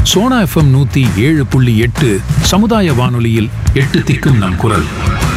Sona FM நூத்தி ஏழு புள்ளி எட்டு சமுதாய வானொலியில் எட்டு திக்கும் நம் குரல்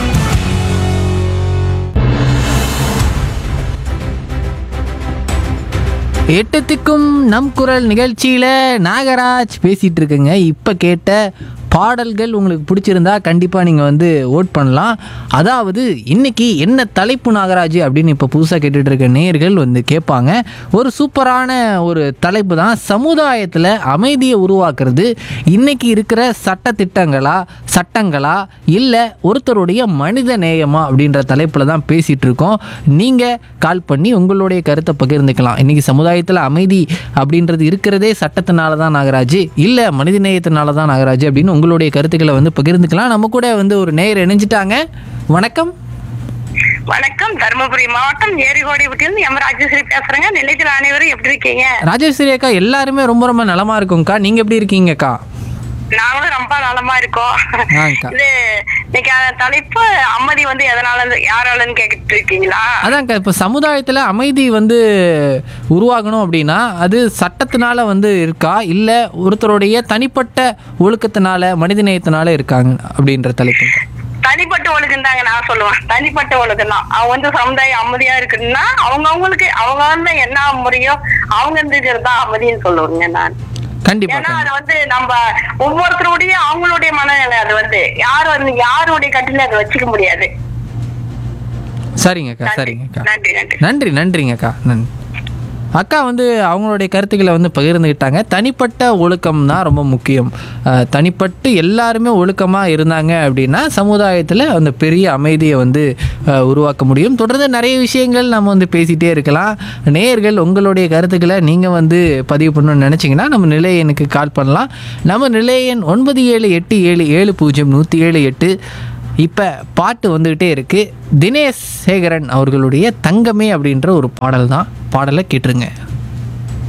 எட்டத்துக்கும் நம் குரல் நிகழ்ச்சியில் நாகராஜ் பேசிகிட்டு இருக்குங்க இப்போ கேட்ட பாடல்கள் உங்களுக்கு பிடிச்சிருந்தா கண்டிப்பாக நீங்கள் வந்து ஓட் பண்ணலாம் அதாவது இன்னைக்கு என்ன தலைப்பு நாகராஜ் அப்படின்னு இப்போ புதுசாக கேட்டுட்டு இருக்க நேயர்கள் வந்து கேட்பாங்க ஒரு சூப்பரான ஒரு தலைப்பு தான் சமுதாயத்தில் அமைதியை உருவாக்குறது இன்னைக்கு இருக்கிற சட்ட திட்டங்களா சட்டங்களா இல்லை ஒருத்தருடைய மனித நேயமா அப்படின்ற தலைப்பில் தான் பேசிகிட்டு இருக்கோம் நீங்கள் கால் பண்ணி உங்களுடைய கருத்தை பகிர்ந்துக்கலாம் இன்னைக்கு சமுதாயத்தில் அமைதி அப்படின்றது இருக்கிறதே சட்டத்தினால தான் நாகராஜ் இல்லை மனித நேயத்தினால தான் நாகராஜ் அப்படின்னு உங்களுடைய கருத்துக்களை வந்து பகிர்ந்துக்கலாம் நம்ம கூட வந்து ஒரு நேயர் இணைஞ்சிட்டாங்க வணக்கம் வணக்கம் தருமபுரி மாவட்டம் ஏரிகோடிபட்டியிலிருந்து எம் ராஜேஸ்வரி பேசுறேங்க நிலையத்தில் அனைவரும் எப்படி இருக்கீங்க ராஜேஸ்வரி அக்கா எல்லாருமே ரொம்ப ரொம்ப நலமா இருக்கும்க்கா நீங்கள் எப்படி இருக்கீங்கக்கா நாங்களும் ரொம்ப நலமா இருக்கோம் ஆங்க்கா. இது இன்னைக்கு அந்த தலைப்பு அம்மதி வந்து எதனால யாராலன்னு கேட்டுட்டு இருக்கீங்களா அதான்க்கா இப்போ சமுதாயத்தில் அமைதி வந்து உருவாகணும் அப்படின்னா அது சட்டத்தினால வந்து இருக்கா இல்லை ஒருத்தருடைய தனிப்பட்ட ஒழுக்கத்தினால மனிதநேயத்தினால இருக்காங்க அப்படின்ற தலைப்பு தனிப்பட்ட ஒழுக்கம் தாங்க நான் சொல்லுவேன் தனிப்பட்ட ஒழுக்கம் தான் அவங்க வந்து சமுதாயம் அமைதியா இருக்குன்னா அவங்க அவங்களுக்கு அவங்க வந்து என்ன முறையோ அவங்க இருந்துக்கிறது தான் அமைதின்னு சொல்லுவேங்க நான் கண்டிப்பா ஏன்னா அது வந்து நம்ம ஒவ்வொருத்தருடைய அவங்களுடைய மனநிலை அது வந்து யாரும் வந்து யாருடைய கட்டில அதை வச்சுக்க முடியாது சரிங்கக்கா சரிங்கக்கா நன்றி நன்றி நன்றி நன்றிங்கக்கா நன்றி அக்கா வந்து அவங்களுடைய கருத்துக்களை வந்து பகிர்ந்துக்கிட்டாங்க தனிப்பட்ட ஒழுக்கம் தான் ரொம்ப முக்கியம் அஹ், தனிப்பட்டு எல்லாருமே ஒழுக்கமாக இருந்தாங்க அப்படின்னா சமுதாயத்தில் அந்த பெரிய அமைதியை வந்து அஹ், உருவாக்க முடியும் தொடர்ந்து நிறைய விஷயங்கள் நம்ம வந்து பேசிகிட்டே இருக்கலாம் நேயர்கள் உங்களுடைய கருத்துக்களை நீங்கள் வந்து பதிவு பண்ணணும்னு நினச்சிங்கன்னா நம்ம நிலைய எண்ணுக்கு கால் பண்ணலாம் நம்ம நிலைய எண் ஒன்பது ஏழு எட்டு ஏழு ஏழு பூஜ்ஜியம் நூற்றி ஏழு எட்டு இப்போ பாட்டு வந்துக்கிட்டே இருக்குது தினேஷ் சேகரன் அவர்களுடைய தங்கமே அப்படின்ற ஒரு பாடல் தான் பாடலை கேட்டுருங்க